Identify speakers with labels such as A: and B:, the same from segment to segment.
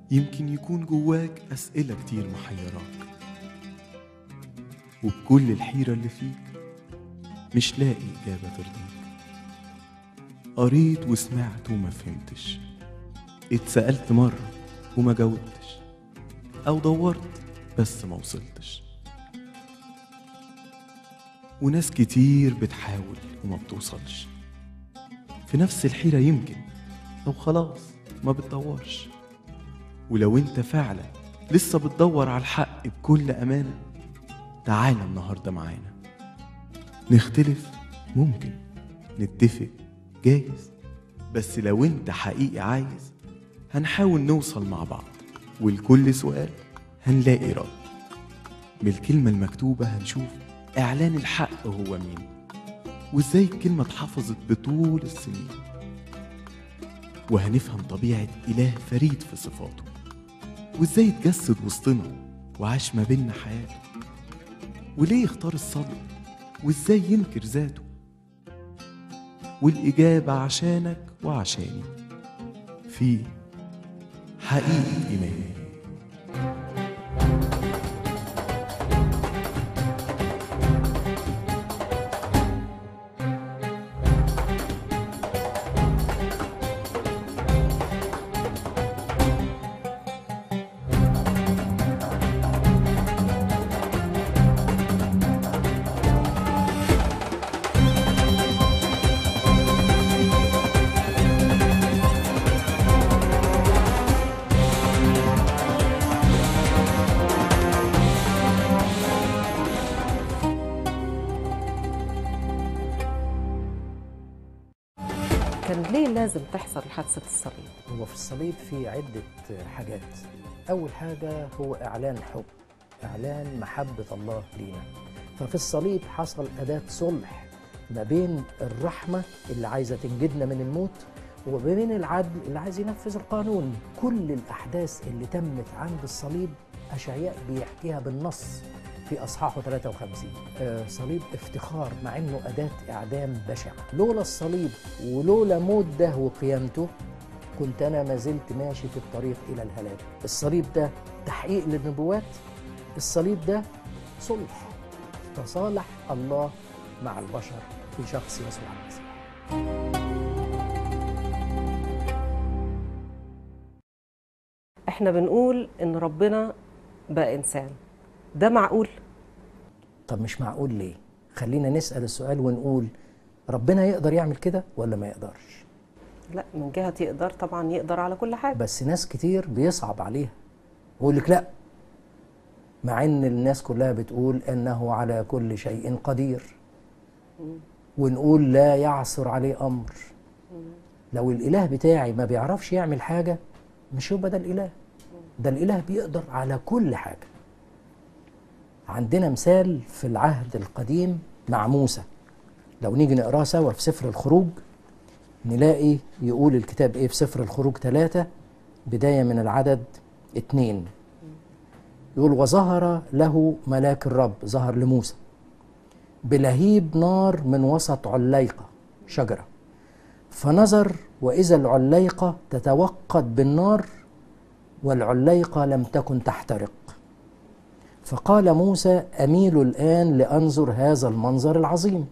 A: يمكن يكون جواك أسئلة كتير محيراك وبكل الحيرة اللي فيك مش لاقي إجابة ترضيك قريت وسمعت وما فهمتش اتسألت مرة وما جاوبتش أو دورت بس ما وصلتش وناس كتير بتحاول وما بتوصلش في نفس الحيرة يمكن أو خلاص ما بتدورش ولو انت فعلا لسه بتدور على الحق بكل أمانة تعالى النهاردة معانا نختلف ممكن نتفق جايز بس لو انت حقيقي عايز هنحاول نوصل مع بعض ولكل سؤال هنلاقي رد بالكلمة المكتوبة هنشوف إعلان الحق هو مين وإزاي الكلمة اتحفظت بطول السنين وهنفهم طبيعة إله فريد في صفاته وإزاي اتجسد وسطنا وعاش ما بينا حياته وليه اختار الصبر وإزاي ينكر ذاته والإجابة عشانك وعشاني في حقيقة إيماني
B: كان ليه لازم تحصل حادثة الصليب؟
C: هو في الصليب في عدة حاجات أول حاجة هو إعلان حب إعلان محبة الله لينا ففي الصليب حصل أداة صلح ما بين الرحمة اللي عايزة تنجدنا من الموت وبين العدل اللي عايز ينفذ القانون كل الأحداث اللي تمت عند الصليب أشعياء بيحكيها بالنص في أصحاحه 53 آه صليب افتخار مع أنه أداة إعدام بشعة لولا الصليب ولولا موت ده وقيامته كنت أنا ما زلت ماشي في الطريق إلى الهلاك الصليب ده تحقيق للنبوات الصليب ده صلح تصالح الله مع البشر في شخص يسوع المسيح
B: احنا بنقول ان ربنا بقى انسان ده معقول؟
C: طب مش معقول ليه خلينا نسأل السؤال ونقول ربنا يقدر يعمل كده ولا ما يقدرش
B: لا من جهة يقدر طبعا يقدر على كل حاجة
C: بس ناس كتير بيصعب عليها ويقول لك لا مع ان الناس كلها بتقول انه على كل شيء قدير ونقول لا يعثر عليه امر لو الاله بتاعي ما بيعرفش يعمل حاجه مش يبقى ده الاله ده الاله بيقدر على كل حاجه عندنا مثال في العهد القديم مع موسى لو نيجي نقراه سوا في سفر الخروج نلاقي يقول الكتاب ايه في سفر الخروج ثلاثة بداية من العدد اتنين يقول وظهر له ملاك الرب ظهر لموسى بلهيب نار من وسط عليقة شجرة فنظر وإذا العليقة تتوقد بالنار والعليقة لم تكن تحترق فقال موسى أميل الآن لأنظر هذا المنظر العظيم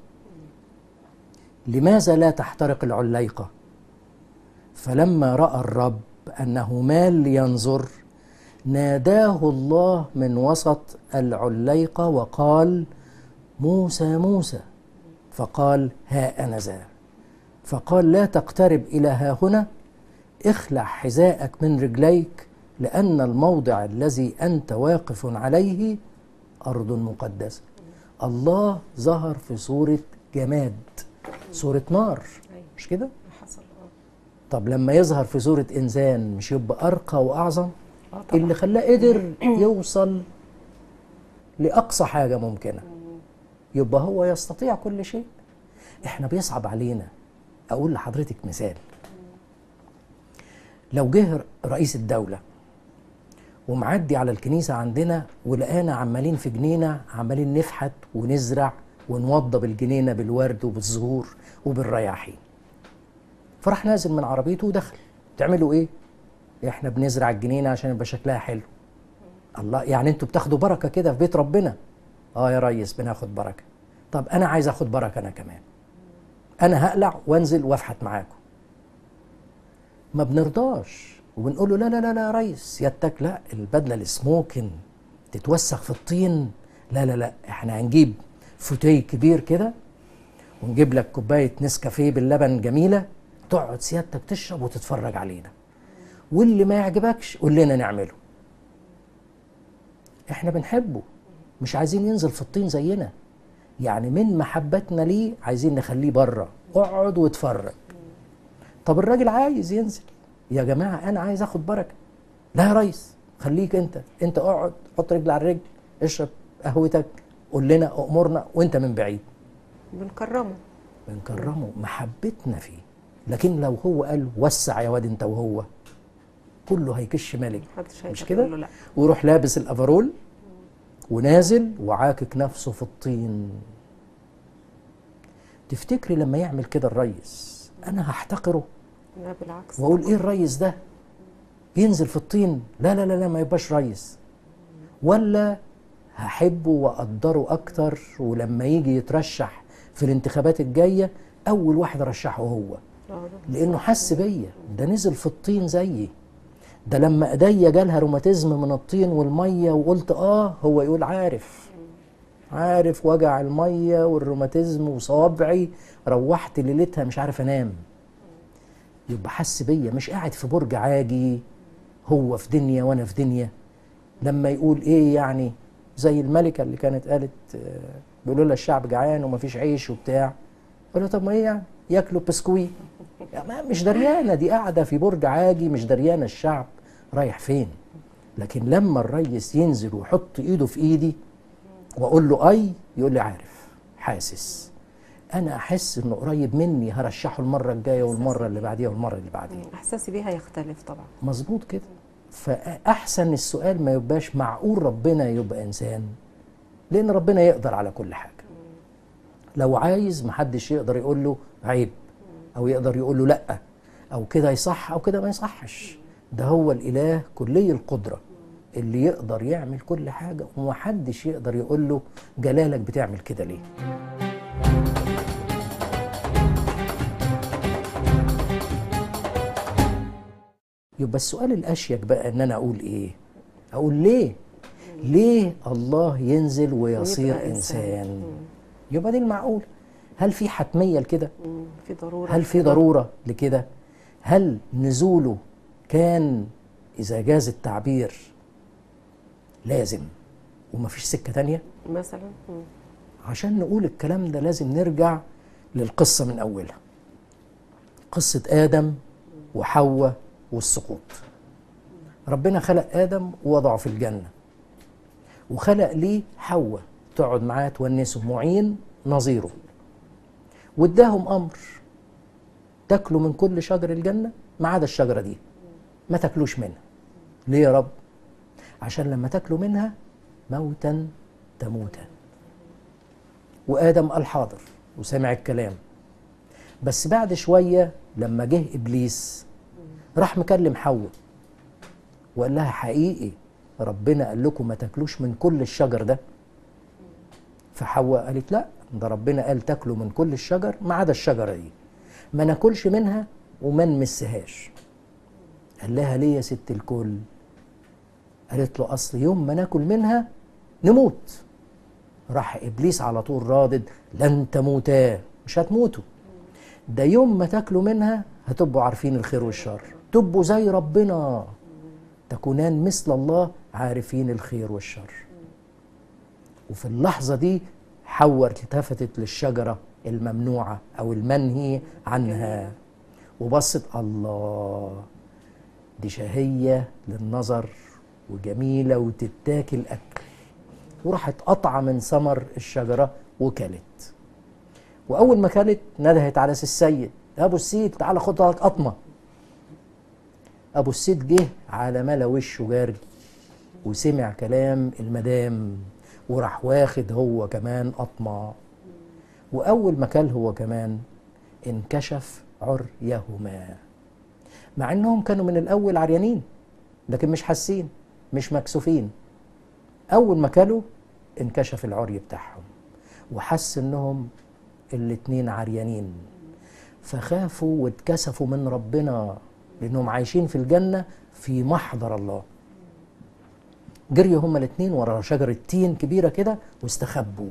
C: لماذا لا تحترق العليقة فلما رأى الرب أنه مال لينظر ناداه الله من وسط العليقة وقال موسى موسى فقال ها أنا ذا فقال لا تقترب إلى ها هنا اخلع حذاءك من رجليك لأن الموضع الذي أنت واقف عليه أرض مقدسة الله ظهر في صورة جماد صورة نار مش كده؟
B: حصل اه
C: طب لما يظهر في صورة إنسان مش يبقى أرقى وأعظم؟
B: اه طبعا
C: اللي خلاه قدر يوصل لأقصى حاجة ممكنة يبقى هو يستطيع كل شيء احنا بيصعب علينا أقول لحضرتك مثال لو جه رئيس الدولة ومعدي على الكنيسة عندنا ولقانا عمالين في جنينة عمالين نفحت ونزرع ونوضب الجنينة بالورد وبالزهور وبالرياحين فراح نازل من عربيته ودخل تعملوا ايه؟ احنا بنزرع الجنينه عشان يبقى شكلها حلو الله يعني انتوا بتاخدوا بركه كده في بيت ربنا اه يا ريس بناخد بركه طب انا عايز اخد بركه انا كمان انا هقلع وانزل وافحت معاكم ما بنرضاش وبنقول له لا لا لا لا يا ريس سيادتك لا البدله السموكن تتوسخ في الطين لا لا لا احنا هنجيب فوتيه كبير كده ونجيب لك كوبايه نسكافيه باللبن جميله تقعد سيادتك تشرب وتتفرج علينا واللي ما يعجبكش قول لنا نعمله احنا بنحبه مش عايزين ينزل في الطين زينا يعني من محبتنا ليه عايزين نخليه بره اقعد واتفرج طب الراجل عايز ينزل يا جماعه انا عايز اخد بركه لا يا ريس خليك انت انت اقعد حط رجل على الرجل اشرب قهوتك قول لنا امورنا وانت من بعيد
B: بنكرمه
C: بنكرمه محبتنا فيه لكن لو هو قال وسع يا واد انت وهو كله هيكش ملك
B: محدش
C: مش
B: هيقدر
C: كده
B: يقول له لا
C: ويروح لابس الافرول ونازل وعاكك نفسه في الطين تفتكري لما يعمل كده الريس انا هحتقره
B: لا بالعكس
C: واقول ايه الريس ده ينزل في الطين لا لا لا لا ما يبقاش ريس ولا هحبه واقدره اكتر ولما يجي يترشح في الانتخابات الجايه اول واحد ارشحه هو
B: آه، ده
C: لانه حس بيا ده نزل في الطين زيي ده لما ايديا جالها روماتيزم من الطين والميه وقلت اه هو يقول عارف عارف وجع الميه والروماتيزم وصوابعي روحت ليلتها مش عارف انام يبقى حس بيا مش قاعد في برج عاجي هو في دنيا وانا في دنيا لما يقول ايه يعني زي الملكه اللي كانت قالت آه، بيقولوا لها الشعب جعان ومفيش عيش وبتاع قال له طب ما ايه يعني ياكلوا بسكويت يعني ما- مش دريانه دي قاعده في برج عاجي مش دريانه الشعب رايح فين لكن لما الريس ينزل ويحط ايده في ايدي واقول له اي يقول لي عارف حاسس انا احس انه قريب مني هرشحه المره الجايه والمره اللي بعديها والمره اللي بعديها
B: احساسي بيه هيختلف طبعا
C: مظبوط كده فاحسن السؤال ما يبقاش معقول ربنا يبقى انسان لان ربنا يقدر على كل حاجه لو عايز محدش يقدر يقول له عيب او يقدر يقول له لا او كده يصح او كده ما يصحش ده هو الاله كلي القدره اللي يقدر يعمل كل حاجه ومحدش يقدر يقول له جلالك بتعمل كده ليه يبقى السؤال الاشيك بقى ان انا اقول ايه اقول ليه ليه الله ينزل ويصير
B: ويبقى إنسان.
C: انسان يبقى دي المعقول هل في حتميه لكده
B: مم، في ضروره
C: هل في ضروره لكده هل نزوله كان اذا جاز التعبير لازم ومفيش سكه تانية
B: مثلا مم.
C: عشان نقول الكلام ده لازم نرجع للقصة من أولها قصة آدم وحواء والسقوط ربنا خلق آدم ووضعه في الجنة وخلق ليه حواء تقعد معاه تونسه معين نظيره واداهم أمر تاكلوا من كل شجر الجنة ما عدا الشجرة دي ما تاكلوش منها ليه يا رب عشان لما تاكلوا منها موتا تموتا وادم قال حاضر وسمع الكلام بس بعد شويه لما جه ابليس راح مكلم حواء وقال لها حقيقي ربنا قال لكم ما تاكلوش من كل الشجر ده فحواء قالت لا ده ربنا قال تاكلوا من كل الشجر ما عدا الشجره دي ما ناكلش منها وما نمسهاش قال لها ليه يا ست الكل قالت له اصل يوم ما ناكل منها نموت راح ابليس على طول رادد لن تموتا مش هتموتوا ده يوم ما تاكلوا منها هتبقوا عارفين الخير والشر تبقوا زي ربنا تكونان مثل الله عارفين الخير والشر وفي اللحظة دي حواء التفتت للشجرة الممنوعة أو المنهي عنها وبصت الله دي شهية للنظر وجميلة وتتاكل أكل وراحت قطعة من ثمر الشجرة وكلت وأول ما كلت ندهت على سي السيد يا أبو السيد تعالى خد لك قطمة أبو السيد جه على ملا وشه جري وسمع كلام المدام وراح واخد هو كمان قطمة وأول ما كل هو كمان انكشف عريهما مع انهم كانوا من الاول عريانين لكن مش حاسين مش مكسوفين اول ما كلوا انكشف العري بتاعهم وحس انهم الاتنين عريانين فخافوا واتكسفوا من ربنا لانهم عايشين في الجنه في محضر الله جريوا هما الاتنين ورا شجره تين كبيره كده واستخبوا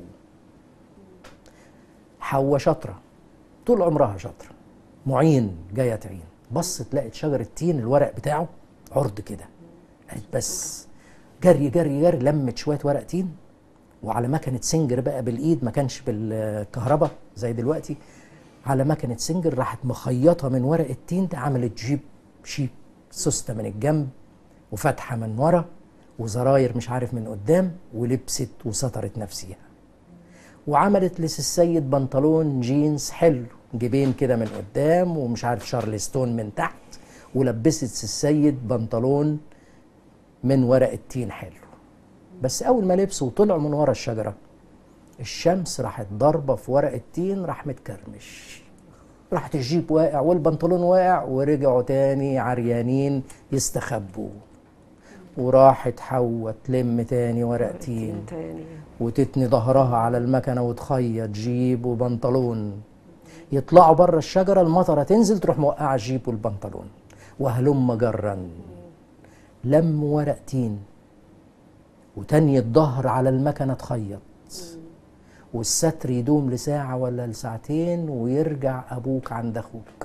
C: حواء شاطره طول عمرها شاطره معين جايه تعين بصت لقت شجره تين الورق بتاعه عرض كده قالت بس جري جري جري لمت شويه ورق تين وعلى مكنه سنجر بقى بالايد ما كانش بالكهرباء زي دلوقتي على مكنه سنجر راحت مخيطه من ورق التين ده عملت جيب شيب سوسته من الجنب وفتحه من ورا وزراير مش عارف من قدام ولبست وسترت نفسيها وعملت للسيد بنطلون جينز حلو جيبين كده من قدام ومش عارف شارلستون من تحت ولبست السيد بنطلون من ورق التين حلو بس اول ما لبسوا وطلعوا من ورا الشجره الشمس راحت ضاربه في ورق التين راح متكرمش راحت الجيب واقع والبنطلون واقع ورجعوا تاني عريانين يستخبوا وراحت حواء تلم تاني ورق تين
B: تاني
C: وتتني ظهرها على المكنه وتخيط جيب وبنطلون يطلعوا بره الشجره المطره تنزل تروح موقعه الجيب والبنطلون وهلم جرا لم ورق تين وتاني الظهر على المكنه تخيط والستر يدوم لساعه ولا لساعتين ويرجع ابوك عند اخوك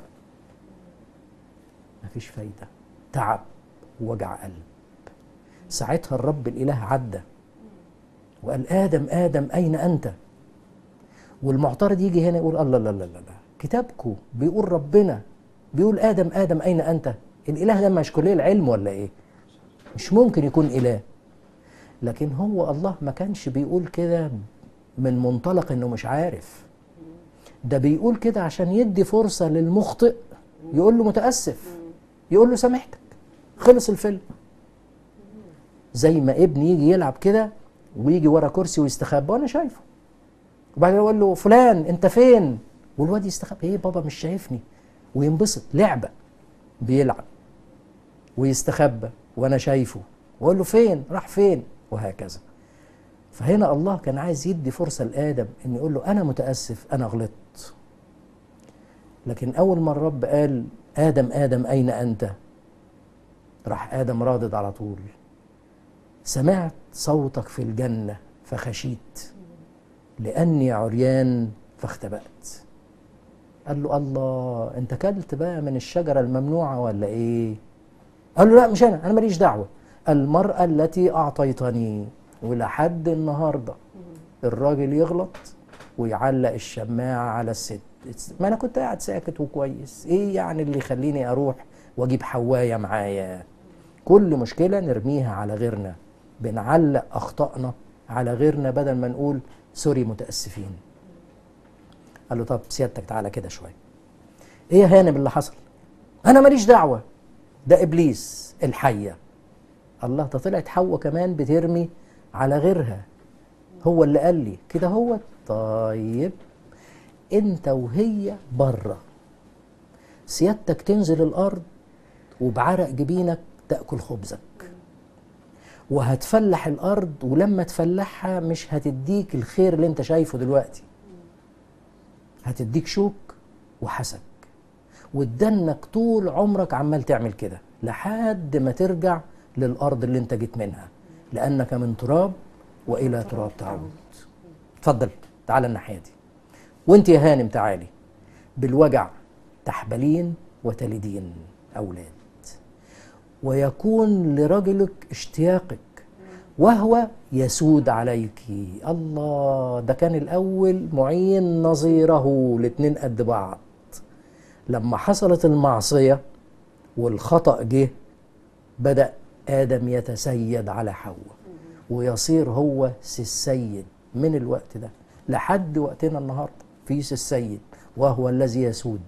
C: مفيش فايده تعب ووجع قلب ساعتها الرب الاله عدى وقال ادم ادم اين انت والمعترض يجي هنا يقول الله لا لا لا لا كتابكم بيقول ربنا بيقول ادم ادم اين انت الاله ده مش كليه العلم ولا ايه مش ممكن يكون اله لكن هو الله ما كانش بيقول كده من منطلق انه مش عارف ده بيقول كده عشان يدي فرصه للمخطئ يقول له متاسف يقول له سامحتك خلص الفيلم زي ما ابن يجي يلعب كده ويجي ورا كرسي ويستخبى وانا شايفه وبعدين اقول له فلان انت فين والواد يستخبى ايه بابا مش شايفني وينبسط لعبه بيلعب ويستخبى وانا شايفه واقول له فين راح فين وهكذا فهنا الله كان عايز يدي فرصه لادم ان يقول له انا متاسف انا غلطت لكن اول ما الرب قال ادم ادم اين انت راح ادم رادد على طول سمعت صوتك في الجنه فخشيت لاني عريان فاختبأت قال له الله انت كلت بقى من الشجره الممنوعه ولا ايه قال له لا مش انا انا ماليش دعوه المراه التي اعطيتني ولحد النهارده الراجل يغلط ويعلق الشماعه على الست ما انا كنت قاعد ساكت وكويس ايه يعني اللي يخليني اروح واجيب حوايه معايا كل مشكله نرميها على غيرنا بنعلق اخطائنا على غيرنا بدل ما نقول سوري متاسفين قال له طب سيادتك تعالى كده شويه ايه يا هانم اللي حصل انا ماليش دعوه ده ابليس الحيه الله ده طلعت حواء كمان بترمي على غيرها هو اللي قال لي كده هو طيب انت وهي بره سيادتك تنزل الارض وبعرق جبينك تاكل خبزك وهتفلح الارض ولما تفلحها مش هتديك الخير اللي انت شايفه دلوقتي هتديك شوك وحسد وتدنك طول عمرك عمال تعمل كده لحد ما ترجع للارض اللي انت جيت منها لانك من تراب والى تراب تعود اتفضل تعالى الناحيه دي وانت يا هانم تعالي بالوجع تحبلين وتلدين اولاد ويكون لرجلك اشتياقك وهو يسود عليك الله ده كان الاول معين نظيره الاتنين قد بعض لما حصلت المعصيه والخطا جه بدا ادم يتسيد على حواء ويصير هو السيد من الوقت ده لحد وقتنا النهارده في السيد وهو الذي يسود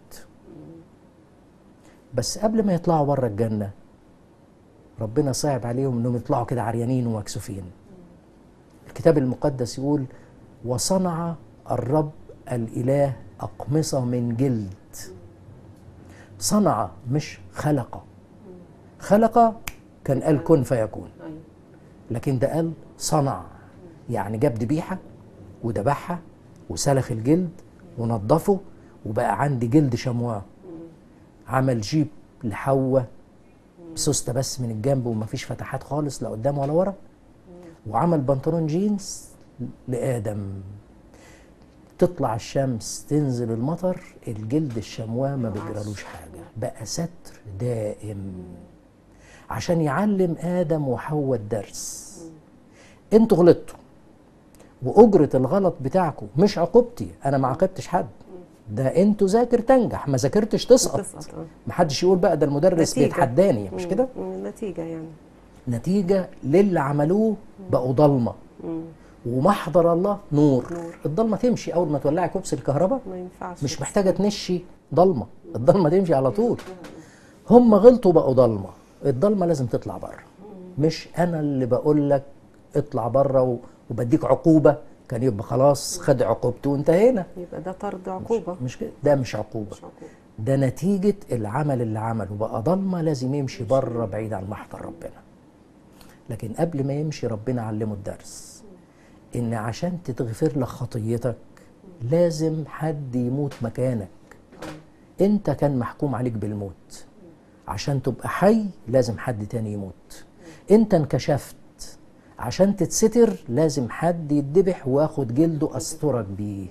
C: بس قبل ما يطلعوا بره الجنه ربنا صعب عليهم انهم يطلعوا كده عريانين ومكسوفين الكتاب المقدس يقول وصنع الرب الاله اقمصه من جلد صنع مش خلق خلق كان قال كن فيكون
B: أيوة.
C: لكن ده قال صنع يعني جاب ذبيحه وذبحها وسلخ الجلد ونضفه وبقى عندي جلد شمواه عمل جيب لحواء سوسته بس من الجنب ومفيش فتحات خالص لا قدام ولا ورا وعمل بنطلون جينز لادم تطلع الشمس تنزل المطر الجلد الشمواه ما بيجرالوش حاجه بقى ستر دائم عشان يعلم ادم وحواء الدرس انتوا غلطتوا واجره الغلط بتاعكم مش عقوبتي انا ما عاقبتش حد ده انتوا ذاكر تنجح ما ذاكرتش تسقط
B: تسقط اه
C: محدش يقول بقى ده المدرس
B: نتيجة.
C: بيتحداني مش
B: مم.
C: كده
B: مم. نتيجة يعني
C: نتيجه للي عملوه بقوا ضلمه
B: مم.
C: ومحضر الله نور,
B: نور.
C: الضلمه تمشي اول ما تولعي كوبس الكهرباء
B: ما ينفعش
C: مش محتاجه تنشي ضلمه الضلمه تمشي على طول هم غلطوا بقوا ضلمه الضلمه لازم تطلع بره مش انا اللي بقول لك اطلع بره و- وبديك عقوبه كان يبقى خلاص خد عقوبته وانتهينا
B: يبقى ده طرد عقوبة
C: مش كده ده مش عقوبه
B: مش عقوبة
C: ده نتيجة العمل اللي عمله بقى ضلمة لازم يمشي بره بعيد عن محضر ربنا لكن قبل ما يمشي ربنا علمه الدرس إن عشان تتغفر لك خطيتك لازم حد يموت مكانك أنت كان محكوم عليك بالموت عشان تبقى حي لازم حد تاني يموت أنت انكشفت عشان تتستر لازم حد يتذبح واخد جلده أسترك بيه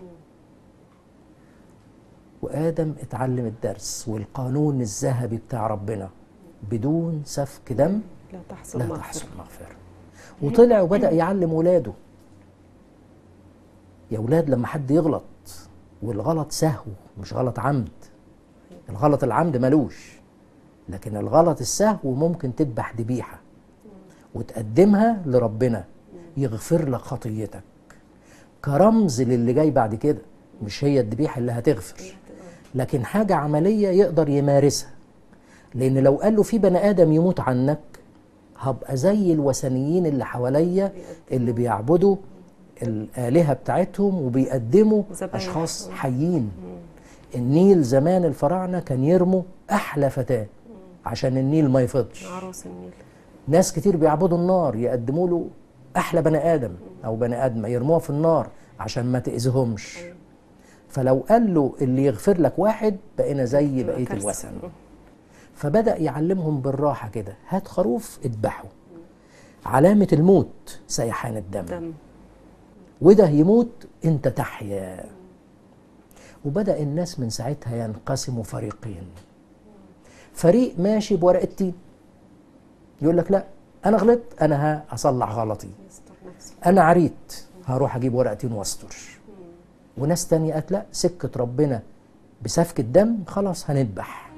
C: وآدم اتعلم الدرس والقانون الذهبي بتاع ربنا بدون سفك دم
B: لا تحصل
C: لا
B: مغفرة.
C: تحصل مغفرة وطلع وبدأ يعلم ولاده يا ولاد لما حد يغلط والغلط سهو مش غلط عمد الغلط العمد ملوش لكن الغلط السهو ممكن تذبح ذبيحة وتقدمها لربنا يغفر لك خطيتك كرمز للي جاي بعد كده مش هي الذبيحة اللي هتغفر لكن حاجة عملية يقدر يمارسها لأن لو قال له في بني آدم يموت عنك هبقى زي الوثنيين اللي حواليا اللي بيعبدوا الآلهة بتاعتهم وبيقدموا
B: ذبايح.
C: أشخاص حيين النيل زمان الفراعنة كان يرموا أحلى فتاة عشان النيل ما يفضش
B: عروس النيل
C: ناس كتير بيعبدوا النار يقدموا له احلى بني ادم او بني ادمه يرموها في النار عشان ما تاذيهمش فلو قال له اللي يغفر لك واحد بقينا زي
B: تبقى
C: بقيه
B: كارثة.
C: الوثن فبدا يعلمهم بالراحه كده هات خروف اذبحه علامه الموت سيحان الدم
B: دم
C: وده يموت انت تحيا وبدا الناس من ساعتها ينقسموا فريقين فريق ماشي بورقه تين يقول لك لا انا غلطت انا هصلح غلطي
B: يستر نفسه
C: انا عريت هروح اجيب ورقتين واستر وناس تانية قالت لا سكة ربنا بسفك الدم خلاص هنذبح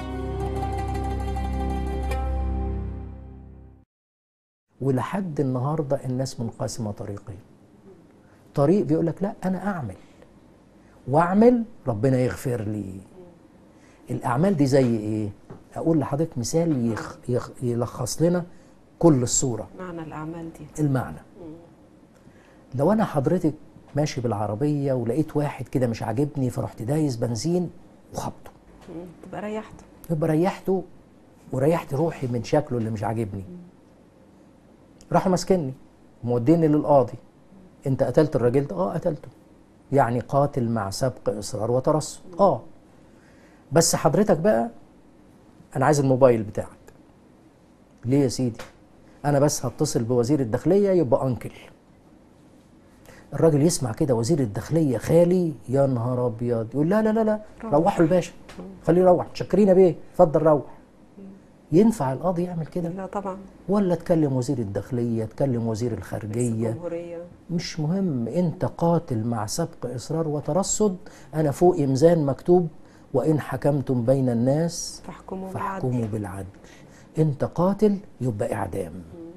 C: ولحد النهاردة الناس منقسمة طريقين طريق بيقول لك لا أنا أعمل وأعمل ربنا يغفر لي الأعمال دي زي إيه؟ أقول لحضرتك مثال يخ يخ يلخص لنا كل الصورة
B: معنى الأعمال دي
C: المعنى لو انا حضرتك ماشي بالعربيه ولقيت واحد كده مش عاجبني فرحت دايس بنزين وخبطه
B: مم. تبقى ريحته
C: يبقى ريحته وريحت روحي من شكله اللي مش عاجبني راحوا ماسكني موديني للقاضي انت قتلت الراجل ده اه قتلته يعني قاتل مع سبق اصرار وترصد اه بس حضرتك بقى انا عايز الموبايل بتاعك ليه يا سيدي انا بس هتصل بوزير الداخليه يبقى انكل الراجل يسمع كده وزير الداخليه خالي يا نهار ابيض يقول لا لا لا لا روحوا الباشا خليه يروح متشكرين يا بيه اتفضل روح ينفع القاضي يعمل كده
B: لا طبعا
C: ولا تكلم وزير الداخليه تكلم وزير الخارجيه
B: الجمهورية
C: مش مهم انت قاتل مع سبق اصرار وترصد انا فوق ميزان مكتوب وان حكمتم بين الناس
B: فاحكموا
C: فاحكموا
B: بالعدل
C: بالعدل انت قاتل يبقى اعدام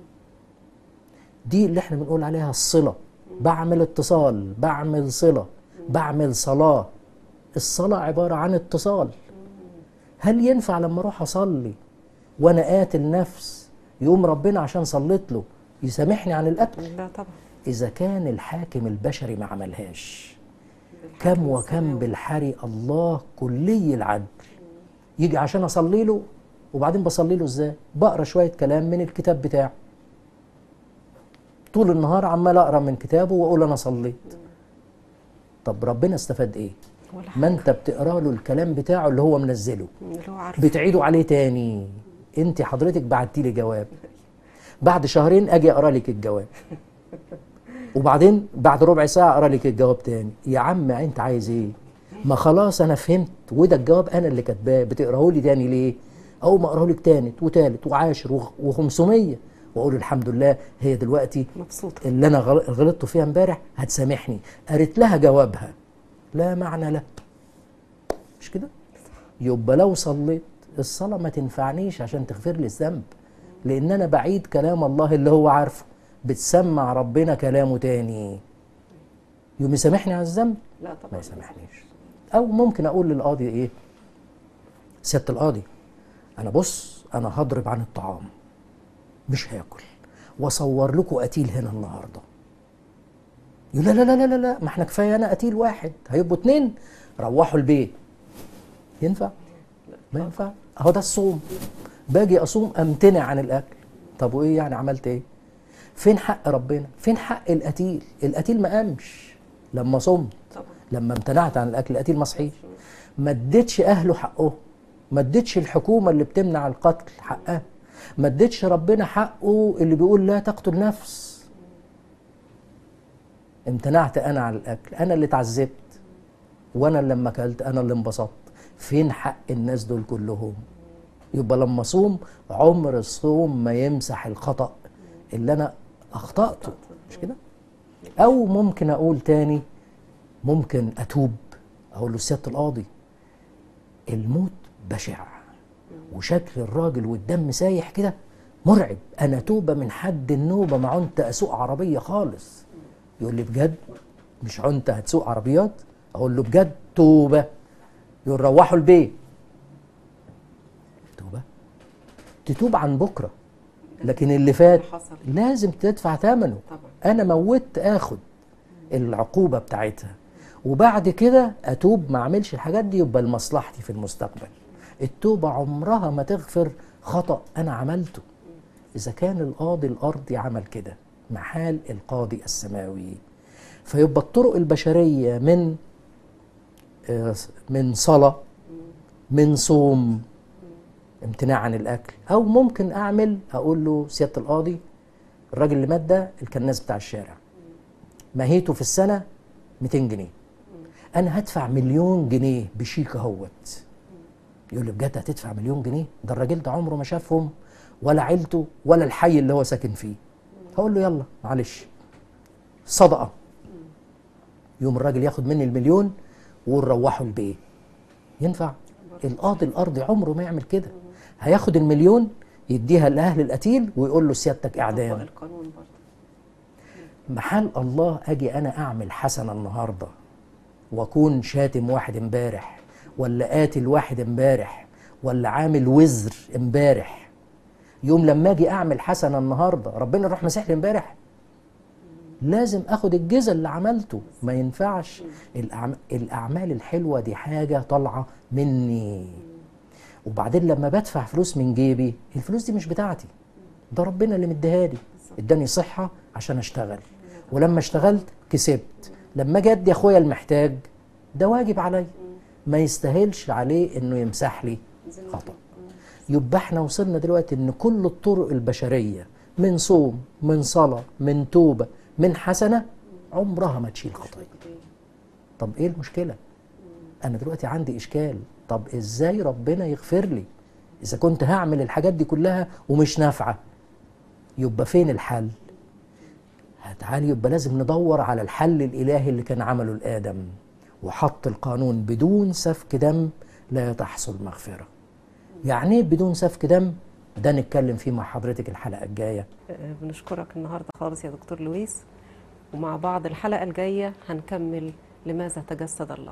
C: دي اللي احنا بنقول عليها الصله بعمل اتصال بعمل صله بعمل صلاه الصلاه عباره عن اتصال هل ينفع لما اروح اصلي وانا قاتل نفس يقوم ربنا عشان صليت له يسامحني عن القتل
B: لا طبعا
C: اذا كان الحاكم البشري ما عملهاش كم وكم بالحري الله كلي العدل يجي عشان اصلي له وبعدين بصلي له ازاي بقرا شويه كلام من الكتاب بتاعه طول النهار عمال اقرا من كتابه واقول انا صليت طب ربنا استفاد ايه
B: ولا
C: ما
B: حاجه
C: انت بتقرا له الكلام بتاعه اللي هو منزله
B: اللي هو عارف
C: بتعيده عليه تاني انت حضرتك بعتي لي جواب بعد شهرين اجي اقرا لك الجواب وبعدين بعد ربع ساعه اقرا لك الجواب تاني يا عم انت عايز ايه ما خلاص انا فهمت وده الجواب انا اللي كاتباه بتقراه لي تاني ليه او ما اقراه لك تالت وتالت وعاشر و500 واقول الحمد لله هي دلوقتي
B: مبسوطه
C: اللي انا غل- غلطت فيها امبارح هتسامحني قريت لها جوابها لا معنى له مش كده يبقى لو صليت الصلاة ما تنفعنيش عشان تغفر لي الذنب لأن أنا بعيد كلام الله اللي هو عارفه بتسمع ربنا كلامه تاني يوم يسامحني على الذنب
B: لا
C: ما
B: طبعا
C: يسامحنيش أو ممكن أقول للقاضي إيه سيادة القاضي أنا بص أنا هضرب عن الطعام مش هاكل واصور لكم قتيل هنا النهارده يقول لا لا لا لا لا, لا ما احنا كفايه انا قتيل واحد هيبقوا اتنين روحوا البيت ينفع؟ ما ينفع اهو ده الصوم باجي اصوم امتنع عن الاكل طب وايه يعني عملت ايه؟ فين حق ربنا؟ فين حق القتيل؟ القتيل ما قامش لما صمت
B: طبعا
C: لما امتنعت عن الاكل القتيل ما صحيش ما اديتش اهله حقه ما اديتش الحكومه اللي بتمنع القتل حقها ما اديتش ربنا حقه اللي بيقول لا تقتل نفس امتنعت انا عن الاكل انا اللي اتعذبت وانا اللي لما اكلت انا اللي انبسطت فين حق الناس دول كلهم يبقى لما اصوم عمر الصوم ما يمسح الخطا اللي انا اخطاته مش كده او ممكن اقول تاني ممكن اتوب اقول له سياده القاضي الموت بشع وشكل الراجل والدم سايح كده مرعب انا توبه من حد النوبه ما عنت اسوق عربيه خالص يقول لي بجد مش عنت هتسوق عربيات اقول له بجد توبه يقول روحوا البيت توبه تتوب عن بكره لكن اللي فات
B: حصل
C: لازم تدفع ثمنه
B: طبعا
C: انا موت اخد العقوبه بتاعتها وبعد كده اتوب ما اعملش الحاجات دي يبقى لمصلحتي في المستقبل التوبه عمرها ما تغفر خطا انا عملته اذا كان القاضي الارضي عمل كده محال القاضي السماوي فيبقى الطرق البشريه من آه، من صلاه من صوم امتناع عن الاكل او ممكن اعمل اقول له سياده القاضي الراجل اللي مات ده الكناس بتاع الشارع ماهيته في السنه 200 جنيه انا هدفع مليون جنيه بشيك اهوت يقول لي بجد هتدفع مليون جنيه ده الراجل ده عمره ما شافهم ولا عيلته ولا الحي اللي هو ساكن فيه هقول له يلا معلش صدقه يوم الراجل ياخد مني المليون ونروحوا البيت ينفع القاضي الارضي عمره ما يعمل كده هياخد المليون يديها لاهل القتيل ويقول له سيادتك
B: طبق
C: اعدام
B: القانون برضه
C: محل الله اجي انا اعمل حسنه النهارده واكون شاتم واحد امبارح ولا قاتل واحد امبارح ولا عامل وزر امبارح يوم لما اجي اعمل حسنه النهارده ربنا يروح مسح لي امبارح لازم اخد الجزء اللي عملته ما ينفعش الأعم... الاعمال الحلوه دي حاجه طالعه مني وبعدين لما بدفع فلوس من جيبي الفلوس دي مش بتاعتي ده ربنا اللي مديها لي اداني صحه عشان اشتغل ولما اشتغلت كسبت لما جه ادي اخويا المحتاج ده واجب عليا ما يستاهلش عليه انه يمسح لي خطا يبقى احنا وصلنا دلوقتي ان كل الطرق البشريه من صوم من صلاه من توبه من حسنه عمرها ما تشيل خطايا طب ايه المشكله انا دلوقتي عندي اشكال طب ازاي ربنا يغفر لي اذا كنت هعمل الحاجات دي كلها ومش نافعه يبقى فين الحل تعالى يبقى لازم ندور على الحل الالهي اللي كان عمله لادم وحط القانون بدون سفك دم لا تحصل مغفره يعني ايه بدون سفك دم ده نتكلم فيه مع حضرتك الحلقه الجايه
B: آه، بنشكرك النهارده خالص يا دكتور لويس ومع بعض الحلقه الجايه هنكمل لماذا تجسد الله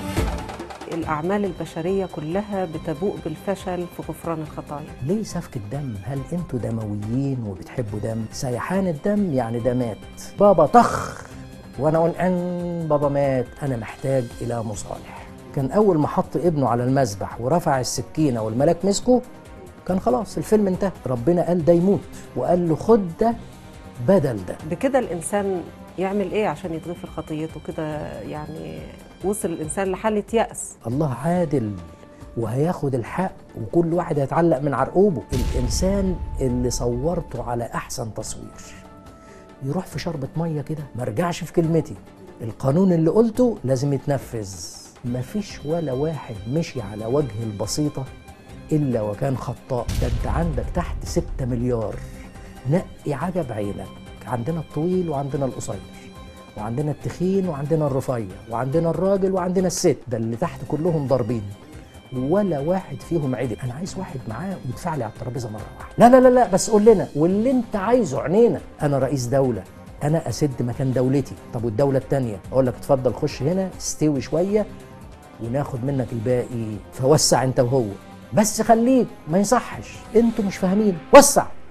B: الاعمال البشريه كلها بتبوء بالفشل في غفران الخطايا
C: ليه سفك الدم؟ هل انتوا دمويين وبتحبوا دم؟ سيحان الدم يعني ده مات بابا طخ وانا اقول ان بابا مات انا محتاج الى مصالح كان اول ما حط ابنه على المذبح ورفع السكينه والملاك مسكه كان خلاص الفيلم انتهى ربنا قال ده يموت وقال له خد ده بدل ده
B: بكده الانسان يعمل ايه عشان يتغفر خطيته كده يعني وصل الانسان لحاله يأس
C: الله عادل وهياخد الحق وكل واحد هيتعلق من عرقوبه الانسان اللي صورته على احسن تصوير يروح في شربة ميه كده ما رجعش في كلمتي القانون اللي قلته لازم يتنفذ مفيش ولا واحد مشي على وجه البسيطة إلا وكان خطاء ده أنت عندك تحت ستة مليار نقي عجب عينك عندنا الطويل وعندنا القصير وعندنا التخين وعندنا الرفيع وعندنا الراجل وعندنا الست ده اللي تحت كلهم ضاربين ولا واحد فيهم عدل انا عايز واحد معاه ويدفع لي على الترابيزه مره واحده لا لا لا لا بس قول لنا واللي انت عايزه عينينا انا رئيس دوله انا اسد مكان دولتي طب والدوله الثانيه اقول لك اتفضل خش هنا استوي شويه وناخد منك الباقي فوسع انت وهو بس خليك ما يصحش انتوا مش فاهمين وسع